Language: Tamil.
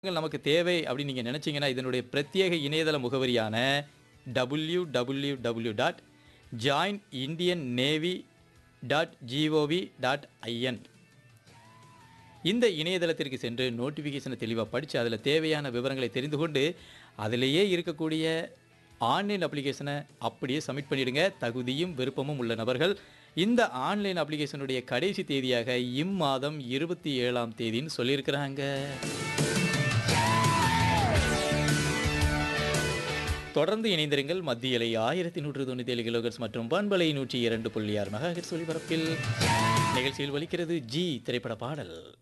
விவரங்கள் நமக்கு தேவை அப்படின்னு நீங்கள் நினச்சிங்கன்னா இதனுடைய பிரத்யேக இணையதள முகவரியான W W W dot join Indian navy dot gov dot IN இந்த இணையதளத்திற்கு சென்று நோட்டிஃபிகேஷனை தெளிவாக படித்து அதில் தேவையான விவரங்களை தெரிந்து கொண்டு அதிலேயே இருக்கக்கூடிய ஆன்லைன் அப்ளிகேஷனை அப்படியே சப்மிட் பண்ணிடுங்க தகுதியும் விருப்பமும் உள்ள நபர்கள் இந்த ஆன்லைன் அப்ளிகேஷனுடைய கடைசி தேதியாக இம்மாதம் இருபத்தி ஏழாம் தேதின்னு சொல்லியிருக்கிறாங்க தொடர்ந்து இணைந்திருங்கள் மத்திய இலை ஆயிரத்தி நூற்று தொண்ணூற்றி ஏழு கிலோகர்ஸ் மற்றும் பண்பலை நூற்றி இரண்டு புள்ளி ஆறு மெகாஹெட்ஸ் ஒலிபரப்பில் நிகழ்ச்சியில் ஒலிக்கிறது ஜி திரைப்பட பாடல்